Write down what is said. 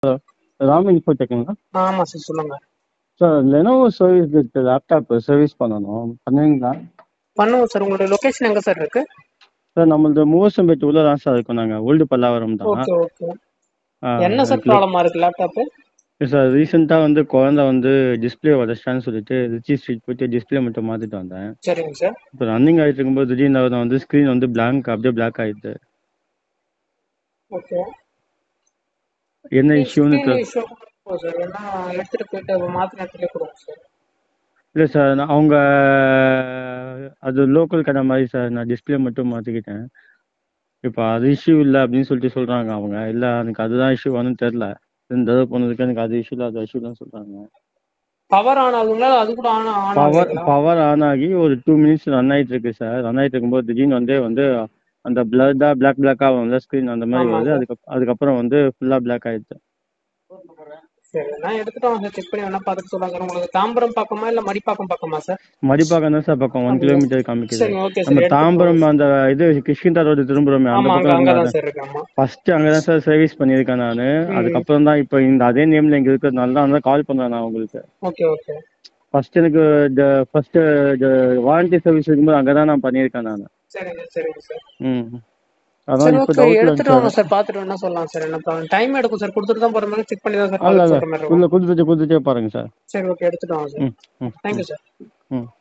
ராம் இன்ஃபோடெக்குங்களா ஆமா சார் சொல்லுங்க sir Lenovo service இருக்கு லேப்டாப் சர்வீஸ் பண்ணணும் பண்ணுவீங்களா பண்ணுவோம் சார் உங்களுடைய லொகேஷன் எங்க சார் இருக்கு சார் நம்மளது மூவசம்பேட்டு உள்ள தான் சார் இருக்கோம் நாங்கள் ஓல்டு பல்லாவரம் தான் ஓகே ஓகே என்ன சார் ப்ராப்ளமா இருக்கு லேப்டாப் சார் ரீசெண்டாக வந்து குழந்தை வந்து டிஸ்பிளே உடச்சிட்டான்னு சொல்லிட்டு ரிச்சி ஸ்ட்ரீட் போயிட்டு டிஸ்பிளே மட்டும் மாற்றிட்டு வந்தேன் சரிங்க சார் இப்போ ரன்னிங் ஆகிட்டு இருக்கும்போது திடீர்னு நான் வந்து ஸ்க்ரீன் வந்து blank அப்படியே பிளாக் ஆயிடுது ஓகே என்ன இஷ்யூன்னு இஷ்யூ சார் ஏன்னா எடுத்துட்டு போயிட்டு அதை மாத்தின இடத்துல கொடுங்க சார் இல்லை சார் நான் அவங்க அது லோக்கல் கடை மாதிரி சார் நான் டிஸ்பிளே மட்டும் மாற்றிக்கிட்டேன் இப்போ அது இஷ்யூ இல்லை அப்படின்னு சொல்லிட்டு சொல்கிறாங்க அவங்க இல்லை எனக்கு அதுதான் இஷ்யூ வரும்னு தெரில ரெண்டு தடவை போனதுக்கு எனக்கு அது இஷ்யூ இல்லை அது இஷ்யூ தான் சொல்கிறாங்க பவர் ஆன் ஆகுங்களா அது கூட ஆன் ஆன் பவர் ஆகுங்களா பவர் ஆன் ஆகி ஒரு டூ மினிட்ஸ் ரன் ஆயிட்டு இருக்கு சார் ரன் ஆயிட்டு இருக்கும்போது திடீர்னு வந்து வந்து அந்த பிளட்டா பிளாக் பிளாக் ஆகும்ல ஸ்க்ரீன் அந்த மாதிரி ஆமா வருது சார். அதுக்கு அதுக்கப்புறம் வந்து ஃபுல்லா பிளாக் ஆயிடுச்சு சரி நான் எடுத்துட்டு வாங்க சார் செக் பண்ணி வேணா பார்த்துட்டு சொல்லுங்க சார் உங்களுக்கு தாம்பரம் பக்கமா இல்ல மடிப்பாக்கம் பக்கமா சார் மடிப்பாக்கம் தான் சார் பக்கம் ஒன் கிலோமீட்டர் காமிக்குது சரி ஓகே நம்ம சார் தாம்பரம் அந்த இது கிருஷ்ணா ரோடு திரும்புறோமே அந்த ஆமா அங்க பக்கம் அங்கதான் இருந்தா சார் இருக்கு ஆமா ஃபர்ஸ்ட் அங்கதான் சார் சர்வீஸ் பண்ணியிருக்கேன் நான் அதுக்கப்புறம் தான் இப்போ இந்த அதே நேம்ல இங்க இருக்கிறதுனால தான் வந்து கால் பண்றேன் நான் உங்களுக்கு ஓகே ஓகே ஃபர்ஸ்ட் எனக்கு ஃபர்ஸ்ட் வாரண்டி சர்வீஸ் இருக்கும்போது அங்கே தான் நான் பண்ணியிருக்கேன் நான் சரிங்க சரிங்க சார் ம் சரி அதான் இப்போ ஓகே டவுட்ல எடுத்துட்டு வாங்க சார் பார்த்துட்டு வேணா சொல்லலாம் சார் என்ன ப்ராப்ளம் டைம் எடுக்கும் சார் கொடுத்துட்டு தான் போற மாதிரி செக் பண்ணி தான் சார் அல்ல பார்த்து அல்ல சொல்ற மாதிரி இருக்கும் உள்ள கொடுத்துட்டு கொடுத்துட்டே பாருங்க சார் சரி ஓகே எடுத்துட்டு வாங்க சார் ம் ம் தேங்க்யூ சார் ம்